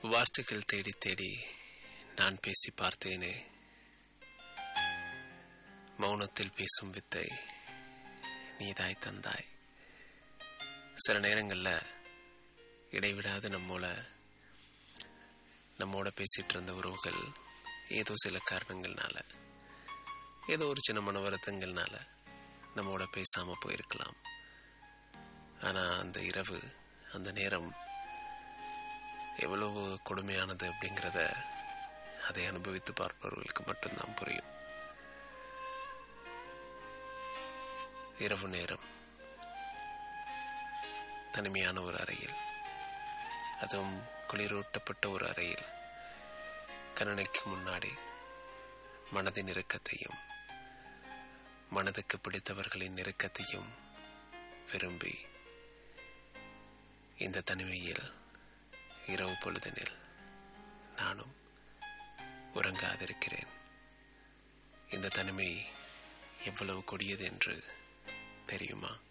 வார்த்தைகள் தேடி தேடி நான் பேசி பார்த்தேனே மௌனத்தில் பேசும் வித்தை நீதாய் தந்தாய் சில நேரங்களில் இடைவிடாது நம்மோட நம்மோட பேசிட்டு இருந்த உறவுகள் ஏதோ சில காரணங்கள்னால ஏதோ ஒரு சின்ன மன வருத்தங்கள்னால நம்மோட பேசாமல் போயிருக்கலாம் ஆனால் அந்த இரவு அந்த நேரம் எவ்வளவு கொடுமையானது அப்படிங்கிறத அதை அனுபவித்து பார்ப்பவர்களுக்கு மட்டும்தான் புரியும் இரவு நேரம் தனிமையான ஒரு அறையில் அதுவும் குளிரூட்டப்பட்ட ஒரு அறையில் கண்ணனைக்கு முன்னாடி மனதின் இறுக்கத்தையும் மனதுக்கு பிடித்தவர்களின் நெருக்கத்தையும் விரும்பி இந்த தனிமையில் இரவு பொழுதினில் நானும் உறங்காதிருக்கிறேன் இந்த தனிமை எவ்வளவு கொடியது என்று தெரியுமா